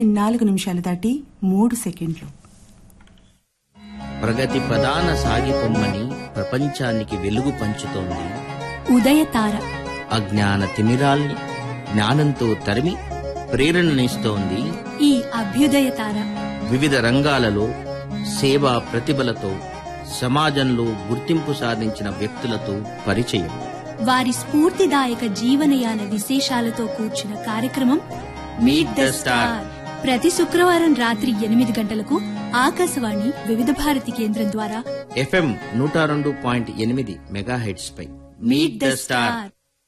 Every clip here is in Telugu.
నాలుగు నిమిషాలు దాటి మూడు సెకండ్లు ప్రగతి ప్రధాన సాగిపొమ్మని ప్రపంచానికి వెలుగు పంచుతోంది ఉదయతార అజ్ఞాన తిమిరాల్ని జ్ఞానంతో తరిమి ప్రేరణనిస్తోంది ఈ అభ్యుదయ తార వివిధ రంగాలలో సేవా ప్రతిభలతో సమాజంలో గుర్తింపు సాధించిన వ్యక్తులతో పరిచయం వారి స్ఫూర్తిదాయక జీవనయాన విశేషాలతో కూర్చున్న కార్యక్రమం మీట్ ద స్టార్ ప్రతి శుక్రవారం రాత్రి ఎనిమిది గంటలకు ఆకాశవాణి వివిధ భారతి కేంద్రం ద్వారా ఎఫ్ఎం నూట రెండు పాయింట్ ఎనిమిది మెగాహెడ్స్ పై మీట్ ద స్టార్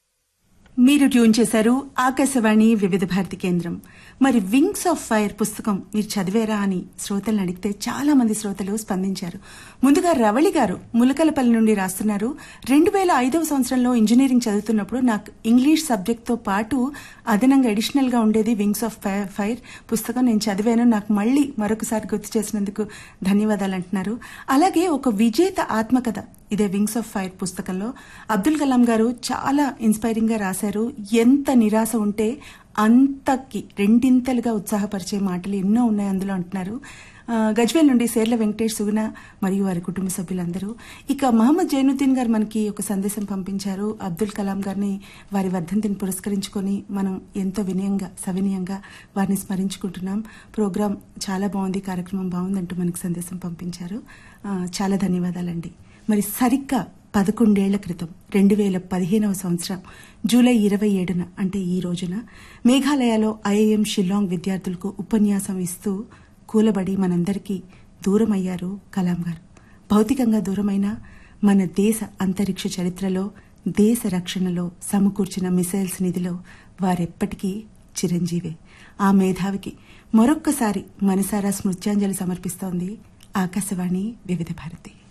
మీరు ట్యూన్ చేశారు ఆకాశవాణి వివిధ భారతి కేంద్రం మరి వింగ్స్ ఆఫ్ ఫైర్ పుస్తకం మీరు చదివారా అని శ్రోతలను అడిగితే చాలా మంది శ్రోతలు స్పందించారు ముందుగా రవళి గారు ములకలపల్లి నుండి రాస్తున్నారు రెండు వేల ఐదవ సంవత్సరంలో ఇంజనీరింగ్ చదువుతున్నప్పుడు నాకు ఇంగ్లీష్ సబ్జెక్ట్ తో పాటు అదనంగా అడిషనల్ గా ఉండేది వింగ్స్ ఆఫ్ ఫైర్ పుస్తకం నేను చదివాను నాకు మళ్ళీ మరొకసారి గుర్తు చేసినందుకు ధన్యవాదాలు అంటున్నారు అలాగే ఒక విజేత ఆత్మకథ ఇదే వింగ్స్ ఆఫ్ ఫైర్ పుస్తకంలో అబ్దుల్ కలాం గారు చాలా ఇన్స్పైరింగ్ గా రాశారు ఎంత నిరాశ ఉంటే అంతకి రెండింతలుగా ఉత్సాహపరిచే మాటలు ఎన్నో ఉన్నాయి అందులో అంటున్నారు ఆ, గజ్వేల్ నుండి సేర్ల వెంకటేష్ సుగుణ మరియు వారి కుటుంబ సభ్యులందరూ ఇక మహమ్మద్ జైనుద్దీన్ గారు మనకి ఒక సందేశం పంపించారు అబ్దుల్ కలాం గారిని వారి వర్ధంతిని పురస్కరించుకొని మనం ఎంతో వినయంగా సవినయంగా వారిని స్మరించుకుంటున్నాం ప్రోగ్రాం చాలా బాగుంది కార్యక్రమం బాగుందంటూ మనకి సందేశం పంపించారు ఆ, చాలా ధన్యవాదాలండి మరి సరిగ్గా పదకొండేళ్ల క్రితం రెండు వేల పదిహేనవ సంవత్సరం జూలై ఇరవై ఏడున అంటే ఈ రోజున మేఘాలయలో ఐఐఎం షిల్లాంగ్ విద్యార్థులకు ఉపన్యాసం ఇస్తూ కూలబడి మనందరికీ దూరమయ్యారు కలాం గారు భౌతికంగా దూరమైన మన దేశ అంతరిక్ష చరిత్రలో దేశ రక్షణలో సమకూర్చిన మిసైల్స్ నిధిలో వారెప్పటికీ చిరంజీవే ఆ మేధావికి మరొక్కసారి మనసారా స్మృత్యాంజలి సమర్పిస్తోంది ఆకాశవాణి వివిధ భారతి